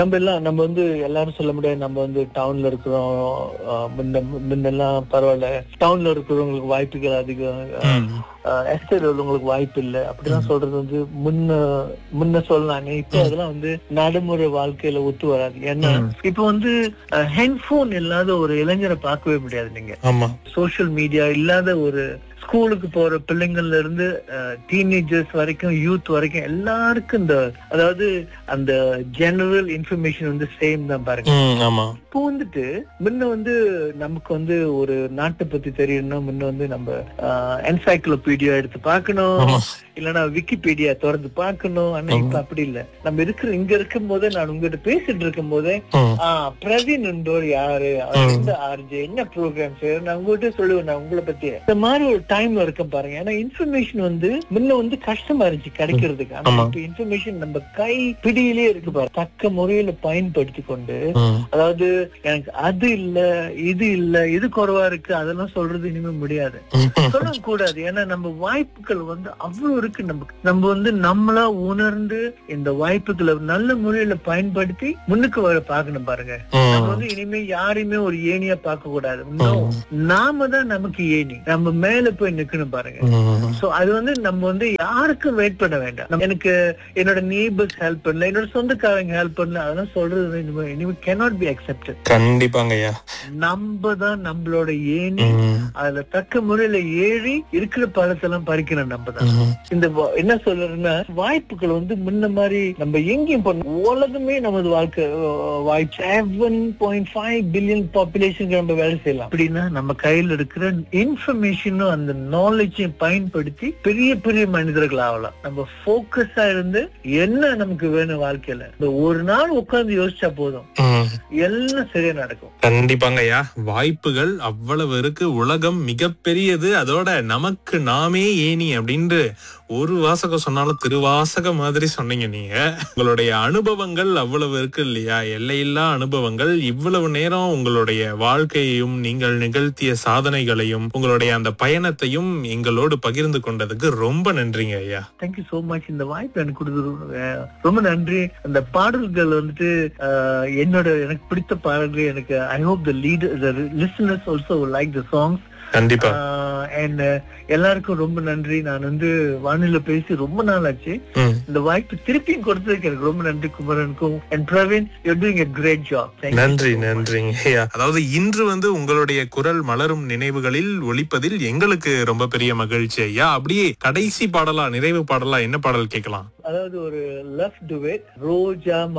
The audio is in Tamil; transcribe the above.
நம்ம எல்லாம் நம்ம வந்து எல்லாரும் சொல்ல முடியாது நம்ம வந்து டவுன்ல இருக்கிறோம் ஆஹ் முன்ன முன்னெல்லாம் பரவாயில்ல டவுன்ல இருக்கிறவங்களுக்கு வாய்ப்புகள் அதிகம் ம். எஸ்டேட் உள்ளவங்களுக்கு வாய்ப்பு இல்லை அப்படிலாம் சொல்றது வந்து முன்ன முன்ன சொல்லாங்க இப்ப அதெல்லாம் வந்து நடைமுறை வாழ்க்கையில ஒத்து வராது ஏன்னா ம். இப்ப வந்து ஹெட்போன் இல்லாத ஒரு இளைஞரை பார்க்கவே முடியாது நீங்க ஆமா சோஷியல் மீடியா இல்லாத ஒரு ஸ்கூலுக்கு போற பிள்ளைங்கள்ல இருந்து டீனேஜர்ஸ் வரைக்கும் யூத் வரைக்கும் எல்லாருக்கும் இந்த அதாவது அந்த ஜெனரல் இன்ஃபர்மேஷன் வந்து சேம் தான் பாருங்க ம், ஆமா இப்போ வந்துட்டு முன்ன வந்து நமக்கு வந்து ஒரு நாட்டை பத்தி தெரியணும்னா முன்ன வந்து நம்ம என்சைக்ளோபீடியா எடுத்து பார்க்கணும் ஆமா இல்லனா விக்கிபீடியா திறந்து பார்க்கணும் ஆனா இப்ப அப்படி இல்ல நம்ம இருக்கிற இங்க இருக்கும் போதே நான் உங்ககிட்ட பேசிட்டு இருக்கும் போதே ம், ஆஹ் பிரவீன் என்பவர் யாரு அவர் ம். எந்த ஆர்ஜி என்ன ப்ரோக்ராம் செய்யற நான் உங்ககிட்ட சொல்லுவேன் நான் உங்களை பத்தி இந்த மாதிரி ஒரு டைம்ல இருக்கேன் பாருங்க ஏன்னா இன்ஃபர்மேஷன் வந்து முன்ன வந்து கஷ்டமா இருந்துச்சு கிடைக்கிறதுக்கு ஆனா ஆமா. இப்ப இன்ஃபர்மேஷன் நம்ம கை பிடியிலே இருக்கு பாரு தக்க முறையில பயன்படுத்தி கொண்டு ம், அதாவது எனக்கு அது இல்ல இது இல்ல இது குறைவா இருக்கு அதெல்லாம் சொல்றது இனிமே முடியாது சொல்ல கூடாது ஏன்னா நம்ம வாய்ப்புகள் வந்து அவ்வளவு இருக்கு நமக்கு நம்ம வந்து நம்மளா உணர்ந்து இந்த வாய்ப்புகளை நல்ல முறையில பயன்படுத்தி முன்னுக்கு வர பார்க்கணும் பாருங்க நம்ம ம், வந்து இனிமே யாரையுமே ஒரு ஏணியா பார்க்க கூடாது No. நாம தான் நமக்கு ஏணி நம்ம மேல போய் நிக்கணும் பாருங்க ம். சோ அது வந்து நம்ம வந்து யாருக்கும் வெயிட் பண்ண வேண்டாம் நம்ம- எனக்கு என்னோட நெய்பர்ஸ் ஹெல்ப் பண்ணல என்னோட சொந்தக்காரங்க ஹெல்ப் பண்ணல அதெல்லாம் சொல்றது இனிமே இனிமே cannot be accepted கண்டிப்பாங்க ஐயா நம்ம தான் நம்மளோட ஏணி ம், அதுல தக்க முறையில ஏறி இருக்கிற பழத்தெல்லாம் பறிக்கணும் நம்ம தான் ம். இந்த வா- என்ன சொல்றேன்னா வாய்ப்புகள் வந்து முன்ன மாதிரி நம்ம எங்கேயும் பண்ண உலகமே நமது வாழ்க்கை அஹ், வாய்ப்பு செவன் பாயிண்ட் ஃபைவ் பில்லியன் பாப்புலேஷனுக்கு நம்ம வேலை செய்யலாம் அப்படின்னா நம்ம கையில இருக்கிற இன்ஃபர்மேஷனும் அந்த நாலேஜையும் பயன்படுத்தி பெரிய பெரிய மனிதர்கள் ஆகலாம் நம்ம போக்கஸா இருந்து என்ன நமக்கு வேணும் வாழ்க்கையில இந்த ஒரு நாள் உட்கார்ந்து யோசிச்சா போதும் ம். எல்லாம் சரியா நடக்கும் கண்டிப்பாங்க ஐயா வாய்ப்புகள் அவ்வளவு இருக்கு உலகம் மிகப்பெரியது அதோட நமக்கு நாமே ஏனி அப்படின்ட்டு ஒரு வாசகம் சொன்னாலும் திருவாசகம் மாதிரி சொன்னீங்க நீங்க உங்களுடைய அனுபவங்கள் அவ்வளவு இருக்கு இல்லையா எல்லையில்லா அனுபவங்கள் இவ்வளவு நேரம் உங்களுடைய வாழ்க்கையையும் நீங்கள் நிகழ்த்திய சாதனைகளையும் உங்களுடைய அந்த பயணத்தையும் எங்களோடு பகிர்ந்து கொண்டதுக்கு ரொம்ப நன்றிங்க ஐயா தேங்க்யூ சோ மச் இந்த வாய்ப்பு எனக்கு கொடுத்தது அஹ், ரொம்ப நன்றி அந்த பாடல்கள் வந்துட்டு அஹ், என்னோட எனக்கு பிடித்த பாடல்கள் எனக்கு I hope the leader the listeners also like the songs கண்டிப்பா அண்ட் எல்லாருக்கும் ரொம்ப நன்றி நான் வந்து வானிலை பேசி ரொம்ப நாள் ஆச்சு ம். இந்த வாய்ப்பு திருப்பியும் கொடுத்ததுக்கு எனக்கு ரொம்ப நன்றி குமரனுக்கும் and Praveen you doing a great job நன்றி நன்றிங்க ஐயா அதாவது இன்று வந்து உங்களுடைய குரல் மலரும் நினைவுகளில் ஒலிப்பதில் எங்களுக்கு ரொம்ப பெரிய மகிழ்ச்சி ஐயா அப்படியே கடைசி பாடலா நிறைவு பாடலா என்ன பாடல் கேட்கலாம் அதாவது ஒரு லவ் டுவேட் ரோஜா